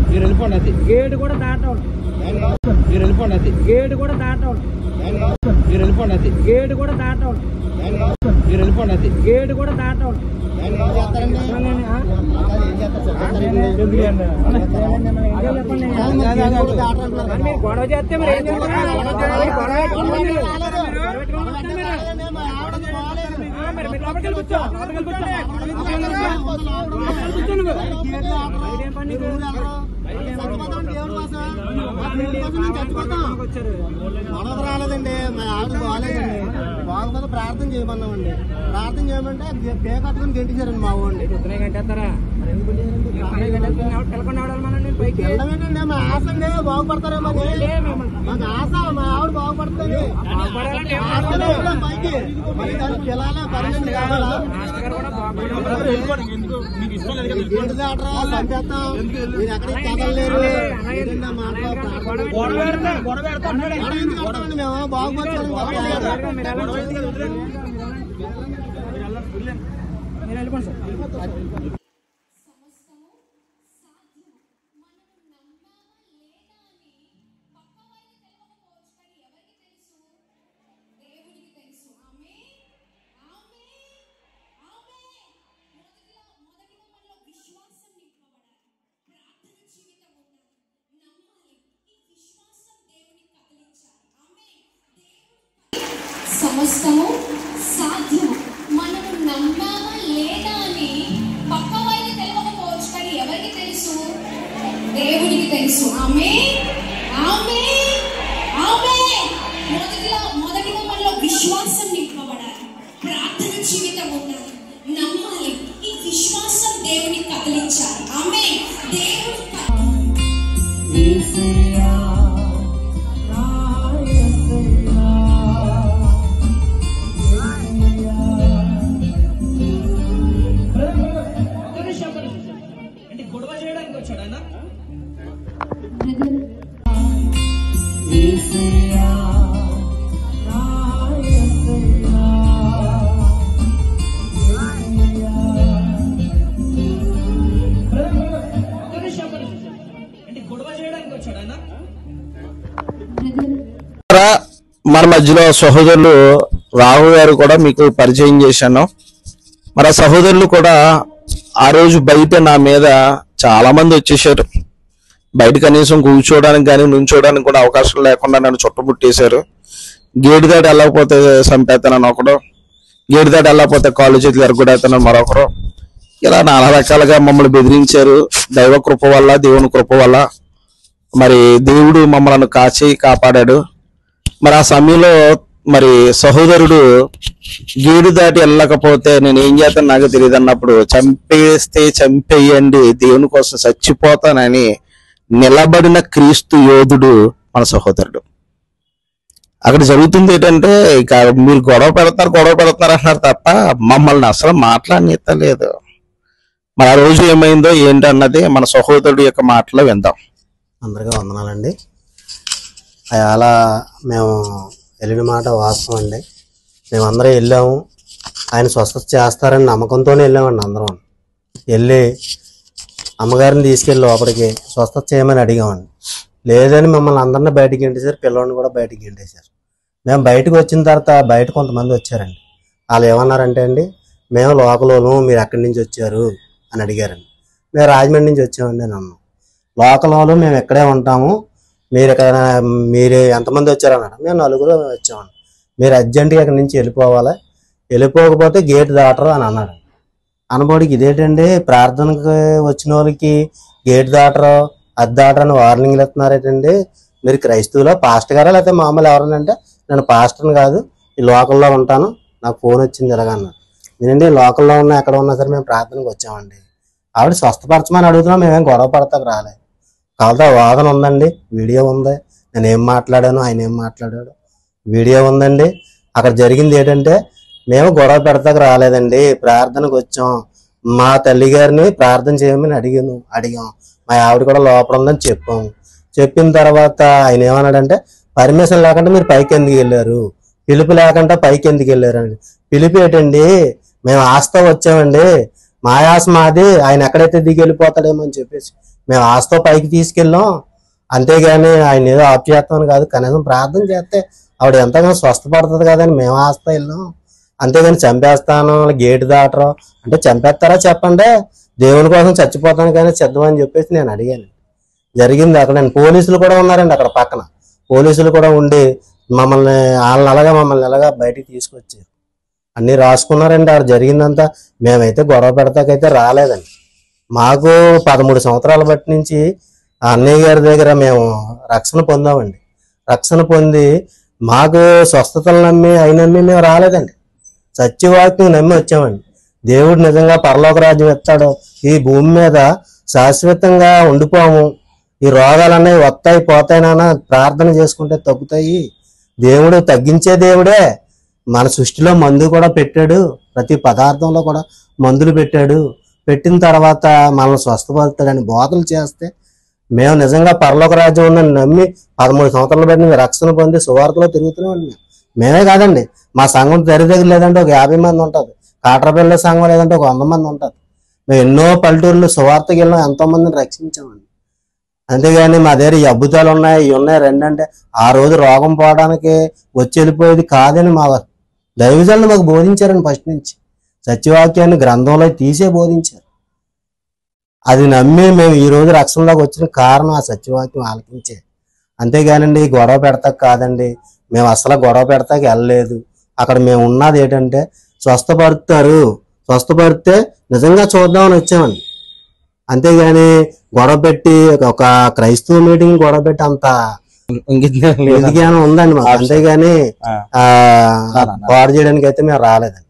మీరు వెళ్ళిపోండి అది గేటు కూడా దాటం మీరు వెళ్ళిపోండి అది గేటు కూడా దాటం మీరు వెళ్ళిపోండి అది గేటు కూడా దాటం మీరు వెళ్ళిపోండి అది గేటు కూడా దాటం మీరు గొడవ చేస్తే మరి ఏం చేస్తారు? గొడవ పెట్టుకోండి మీరు. గొడవ పెట్టుకోండి వస్తే మీరు. ఆ, మరి మీరు లోపలికి వెళ్ళి కూర్చో. లోపలికి వెళ్ళి కూర్చో. లోపలికి వెళ్ళి కూర్చో నువ్వు. బయటేం పని నీకు? బయటేం పని? వచ్చారు. మనకు రాలేదండి మా ఆవిడ బాగాలేదండి బాగోకపోతే ప్రార్థన చేయమన్నామండి ప్రార్థన చేయమంటే పే కట్టుకుని గెంటించారండి మా వాడిని పొద్దునే కట్టేస్తారా? మరి ఎందుకు చేయరండి? పొద్దునే కట్టేసుకుని ఎవరు తెలకుండా ఎవడాలి మనల్ని పైకి? వెళ్ళడమేనండి మా ఆశ అండి బాగుపడతారేమో అని. లే, మిమ్మల్ని మాకు ఆశ మా ఆవిడ బాగుపడుతుంది బాగుపడాలంటే ఏం ఆశ చేయాలి? లేకుండా పైకి మరి దానికి వెళ్ళాలా పర్మనెంట్ కావాలా మాస్టర్ గారు కూడా బాగుపడాలి. గేటు దాటరా పంచేస్తాం మీరు ఎక్కడికి కదలలేరు ఏంటండి ఆ మాటలు? గొడవ పెడతా, గొడవ గొడవ ఎందుకు ఆడతామండి మేము బాగుపడతామని చెప్పలేదు. మీరు వెళ్ళండి. మీరు వెళ్ళిపోండి సార్ సమస్తము సాధ్యం మనము నమ్మామా లేదా అని పక్కవారికి తెలియకపోవచ్చు కానీ ఎవరికి తెలుసు దేవునికి తెలుసు ఆమె ఆమె ఆమె మొదటిలో మొదటిగా మనలో విశ్వాసం నింపబడాలి ప్రార్థన జీవితం ఉండాలి నమ్మాలి ఈ విశ్వాసం దేవుని కదిలించాలి ఆమె దేవుడు సమస్తము సాధ్యము మనము నమ్మామా లేదా అని పక్క వారికి తెలియకపోవచ్చు కానీ ఎవరికి తెలుసు దేవునికి తెలుసు ఆమె ఆమె ఆమె మొదటిలో మొదటిగా మనలో విశ్వాసం నింపబడాలి ప్రార్థన జీవితం ఉండాలి నమ్మాలి ఈ విశ్వాసం దేవుని కదిలించాలి ఆమె దేవుడు అంటే గొడవ చేయడానికి వచ్చాడు ఆయన అంటే గొడవ చేయడానికి వచ్చాడు ఆయన రా, మన మధ్యలో సహోదరులు రాహు గారు కూడా మీకు పరిచయం చేశాను మరి ఆ సహోదరులు కూడా ఆ రోజు బయట నా మీద చాలా మంది వచ్చేసారు బయట కనీసం కూర్చోవడానికి కానీ నుంచోవడానికి కూడా అవకాశం లేకుండా నన్ను చుట్టముట్టేశారు గేటు దాటి వెళ్ళకపోతే చంపేస్తానని ఒకడు గేటు దాటి వెళ్ళకపోతే కాళ్ళు చేతులు ఎరగొడేస్తానని మరొకరు ఇలా నానా రకాలుగా మమ్మల్ని బెదిరించారు దైవ కృప వల్ల దేవుని కృప వల్ల మరి దేవుడు మమ్మల్ని కాచి కాపాడాడు మరి ఆ సమయంలో మరి సహోదరుడు గేడు దాటి వెళ్ళకపోతే నేను ఏం చేస్తాను నాకు తెలియదు అన్నప్పుడు చంపేస్తే చంపేయండి దేవుని కోసం చచ్చిపోతానని నిలబడిన క్రీస్తు యోధుడు మన సహోదరుడు అక్కడ జరుగుతుంది ఏంటంటే ఇక మీరు గొడవ పెడతారు గొడవ పెడతారు అంటున్నారు తప్ప మమ్మల్ని అసలు మాట్లాడనిత్తలేదు మరి ఆ రోజు ఏమైందో ఏంటన్నది మన సహోదరుడు యొక్క మాటలో విందాం అందరికీ వందనాలండి అలా మేము వెళ్ళిన మాట వాస్తవం అండి మేమందరం వెళ్ళాము ఆయన స్వస్థత చేస్తారని నమ్మకంతోనే వెళ్ళామండి అందరం వెళ్ళి అమ్మగారిని తీసుకెళ్ళి లోపలికి స్వస్థత చేయమని అడిగామండి లేదని మమ్మల్ని అందరిని బయటికి గెంటేశారు పిల్లల్ని కూడా బయటికి గెంటేశారు మేము బయటకు వచ్చిన తర్వాత బయట కొంతమంది వచ్చారండి వాళ్ళు ఏమన్నారంటే అండి మేము లోకలోను మీరు ఎక్కడి నుంచి వచ్చారు అని అడిగారండి మేము రాజమండ్రి నుంచి వచ్చామండి అని అన్నాం లోకల్ వాళ్ళు మేము ఇక్కడే ఉంటాము మీరు ఇక్కడ మీరు ఎంతమంది వచ్చారు అన్నాడు మేము నలుగురు వచ్చామండి మీరు అర్జెంటుగా ఇక్కడ నుంచి వెళ్ళిపోవాలి వెళ్ళిపోకపోతే గేట్ దాటరు అని అన్నాడు అనబోడికి ఇదేంటండి ప్రార్థనకి వచ్చిన వాళ్ళకి గేట్ దాటరు అది దాటరని వార్నింగ్లు ఇస్తున్నారేటండి మీరు క్రైస్తవులో పాస్టర్ గారా లేకపోతే మామూలు ఎవరనంటే నేను పాస్టర్ని కాదు ఈ లోకల్లో ఉంటాను నాకు ఫోన్ వచ్చింది ఇలాగన్నాడు నేనండి లోకల్లో ఉన్నా ఎక్కడ ఉన్నా సరే మేము ప్రార్థనకు వచ్చామండి ఆవిడ స్వస్థపరచమని అడుగుతున్నాం మేమేం గొడవ పడతాకు రాలే కాదా వాదన ఉందండి వీడియో ఉంది నేను ఏం మాట్లాడాను ఆయన ఏం మాట్లాడాడు వీడియో ఉందండి అక్కడ జరిగింది ఏంటంటే మేము గొడవ పెడతాకు రాలేదండి ప్రార్థనకు వచ్చాం మా తల్లి గారిని ప్రార్థన చేయమని అడిగాను అడిగాం మా ఆవిడ కూడా లోపల ఉందని చెప్పాం చెప్పిన తర్వాత ఆయన ఏమన్నాడంటే పర్మిషన్ లేకుండా మీరు పైకి ఎందుకు వెళ్ళారు పిలుపు లేకుండా పైకి ఎందుకు వెళ్ళారండి పిలుపు ఏంటండి మేము ఆస్తా వచ్చామండి మా ఆశ మాది ఆయన ఎక్కడైతే దిగి వెళ్ళిపోతాడేమో అని చెప్పేసి మేము ఆస్తో పైకి తీసుకెళ్ళాం అంతేగాని ఆయన ఏదో ఆప్ చేస్తామని కాదు కనీసం ప్రార్థన చేస్తే ఆవిడ ఎంతగానో స్వస్థపడుతుంది కదని మేము ఆస్తో వెళ్ళాం అంతేగాని చంపేస్తాను గేటు దాటరు అంటే చంపేస్తారా చెప్పండి దేవుని కోసం చచ్చిపోతాను కానీ సిద్ధమని చెప్పేసి నేను అడిగాను జరిగింది అక్కడ పోలీసులు కూడా ఉన్నారండి అక్కడ పక్కన పోలీసులు కూడా ఉండి మమ్మల్ని వాళ్ళని అలాగా మమ్మల్ని అలాగా బయటికి తీసుకొచ్చారు అన్ని రాసుకున్నారండి ఆడ జరిగిందంతా మేమైతే గొడవ పెడతాకైతే రాలేదండి మాకు పదమూడు సంవత్సరాల బట్టి నుంచి ఆ అన్నయ్య గారి దగ్గర మేము రక్షణ పొందామండి రక్షణ పొంది మాకు స్వస్థతలు నమ్మి అవి నమ్మి మేము రాలేదండి సత్యవాక్యం నమ్మి వచ్చామండి దేవుడు నిజంగా పరలోక రాజ్యం ఇస్తాడు ఈ భూమి మీద శాశ్వతంగా ఉండిపోము ఈ రోగాలన్నీ వస్తాయి పోతాయినా ప్రార్థన చేసుకుంటే తగ్గుతాయి దేవుడు తగ్గించే దేవుడే మన సృష్టిలో మందు కూడా పెట్టాడు ప్రతి పదార్థంలో కూడా మందులు పెట్టాడు పెట్టిన తర్వాత మనల్ని స్వస్థపరుస్తాడని బోధలు చేస్తే మేము నిజంగా పరలోక రాజ్యం ఉందని నమ్మి పదమూడు సంవత్సరాలు బట్టి మేము రక్షణ పొంది సువార్తలో తిరుగుతున్నాం మేము మేమే కాదండి మా సంఘం దరి దగ్గర లేదంటే ఒక యాభై మంది ఉంటుంది కాట్రపల్లి సంఘం లేదంటే ఒక వంద మంది ఉంటుంది మేము ఎన్నో పల్లెటూర్లు సువార్తకి వెళ్ళాం ఎంతో మందిని రక్షించామండి అంతేగాని మా దగ్గర ఈ అద్భుతాలు ఉన్నాయి ఇవి ఉన్నాయి రెండు అంటే ఆ రోజు రోగం పోవడానికి వచ్చి వెళ్ళిపోయేది కాదని మా దైవజనులు మాకు బోధించారండి ఫస్ట్ నుంచి సత్యవాక్యాన్ని గ్రంథంలో తీసే బోధించారు అది నమ్మి మేము ఈ రోజు రక్షణలోకి వచ్చిన కారణం ఆ సత్యవాక్యం ఆలకించే అంతేగానండి గొడవ పెడతాక కాదండి మేము అసలు గొడవ పెడతాక వెళ్ళలేదు అక్కడ మేము ఉన్నది ఏంటంటే స్వస్థపరుతారు స్వస్థపడితే నిజంగా చూద్దామని వచ్చామండి అంతేగాని గొడవ పెట్టి ఒక క్రైస్తవ మీటింగ్ గొడవ పెట్టి అంత ఇంకేం లేదు. విజ్ఞానం ఉందండి మాకు అంతేగాని ఆ. ఆ పాడు చేయడానికి అయితే మేము రాలేదండి